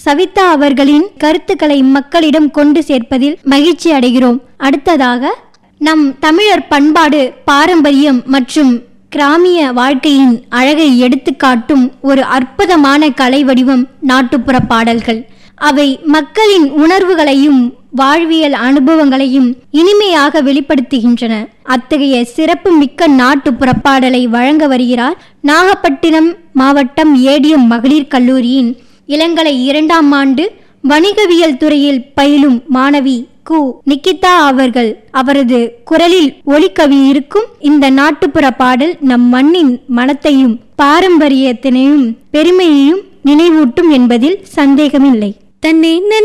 சவிதா அவர்களின் கருத்துக்களை மக்களிடம் கொண்டு சேர்ப்பதில் மகிழ்ச்சி அடைகிறோம் அடுத்ததாக நம் தமிழர் பண்பாடு பாரம்பரியம் மற்றும் கிராமிய வாழ்க்கையின் அழகை எடுத்துக்காட்டும் ஒரு அற்புதமான கலை வடிவம் நாட்டுப்புற பாடல்கள் அவை மக்களின் உணர்வுகளையும் வாழ்வியல் அனுபவங்களையும் இனிமையாக வெளிப்படுத்துகின்றன அத்தகைய சிறப்பு மிக்க நாட்டுப்புற பாடலை வழங்க வருகிறார் நாகப்பட்டினம் மாவட்டம் ஏடிஎம் மகளிர் கல்லூரியின் இளங்கலை இரண்டாம் ஆண்டு வணிகவியல் துறையில் பயிலும் மாணவி கு நிக்கிதா அவர்கள் அவரது குரலில் ஒலிக்கவி இருக்கும் இந்த நாட்டுப்புற பாடல் நம் மண்ணின் மனத்தையும் பாரம்பரியத்தினையும் பெருமையையும் நினைவூட்டும் என்பதில் சந்தேகமில்லை தன்னை